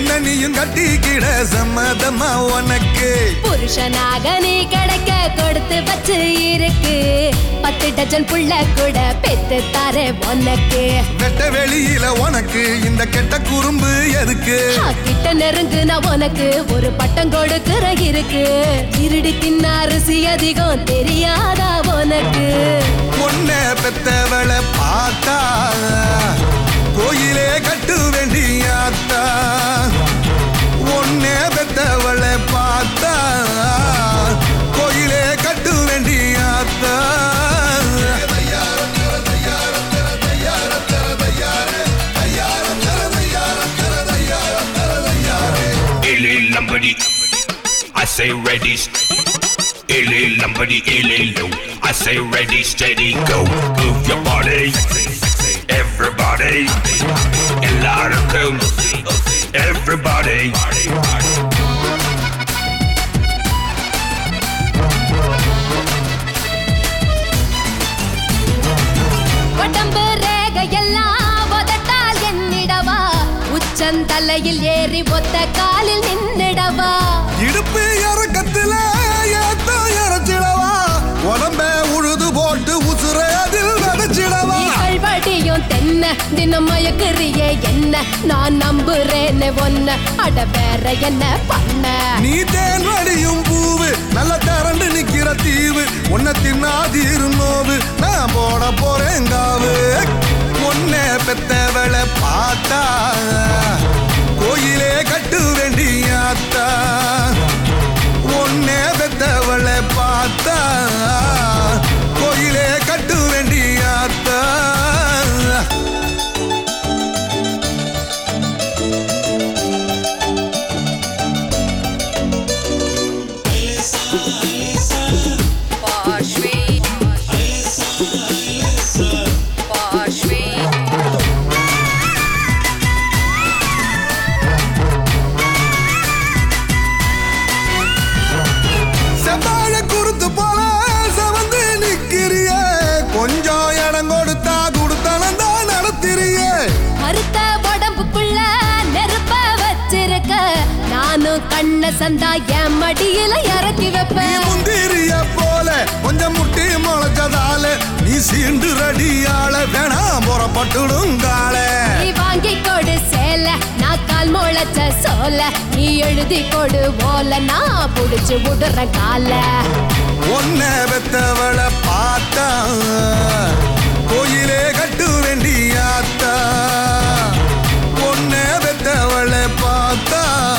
என்ன நீயும் கட்டிக்கிட சம்மதமா உனக்கு புருஷனாக நீ கிடைக்க கொடுத்து வச்சு இருக்கு பத்து டஜன் புள்ள கூட பெத்து தர உனக்கு வெட்ட வெளியில உனக்கு இந்த கெட்ட குறும்பு எதுக்கு ஆ, கிட்ட நெருங்கு நான் உனக்கு ஒரு பட்டம் கொடுக்கிற இருக்கு இருடி தின்ன அரிசி அதிகம் தெரியாதா உனக்கு பொண்ண பெத்தவளை பார்த்தா கோயிலே கட்டு வேண்டியாத்தா ஒன்னே பெத்தவளை பார்த்தா கோயிலே கட்டு வேண்டியாத்தா Illy Lombardi. I say ready. Illy Lombardi, illy low. I say ready, steady, go. Move your body. Everybody. A lot of cool. Everybody. உடம்பு ரேகையெல்லாம் உதட்டால் எண்ணிடவா உச்சந்தலையில் ஏறி ஒத்த காலில் நின்னிடவா இடுப்பு இறக்கத்துல ஏத்தோ இறச்சிடவா உடம்ப உழுது போட்டு உசுர அதில் விதைச்சிடவா இகழ்வடியும் தென்ன தினம் மயக்குறியே என்ன நான் நம்புறேன்னு ஒன்ன அட வேற என்ன பண்ண நீ தேன் வடியும் பூவு நல்ல திரண்டு நிக்கிற தீவு உன்னை தின்னாதீரு நோவு நான் போட போறேன் காவு உன்னை பெத்தவளை பார்த்தா கோயிலே கட்டு வேண்டியாத்தா உன்னை பெத்தவளை பார்த்தா கோயிலே கட்டு வேண்டியாத்தா Poshwe. Poshwe. செவ்வாழ குறுத்து போல செவந்து நிக்கிறிய கொஞ்சம் இடம் கொடுத்தா கொடுத்தனம் தான் நடத்திறியே கருத்த உடம்புக்குள்ள நெருப்ப வச்சிருக்க நானும் கண்ண சந்தா என் மடியில இறக்கி நீ வைப்பேன் முந்திரிய போல கொஞ்சம் முட்டி முளைச்சதால நீ சீண்டு ரடியால வேணாம் புறப்பட்டுடும் கால நீ வாங்கி கொடு சேல நான் கால் முளைச்ச சோல நீ எழுதி கொடு ஓல நான் புடிச்சு விடுற கால ஒன்ன பெத்தவளை பார்த்தா கோயிலே கட்டு வேண்டியாத்தா ஒன்ன பெத்தவளை பார்த்தா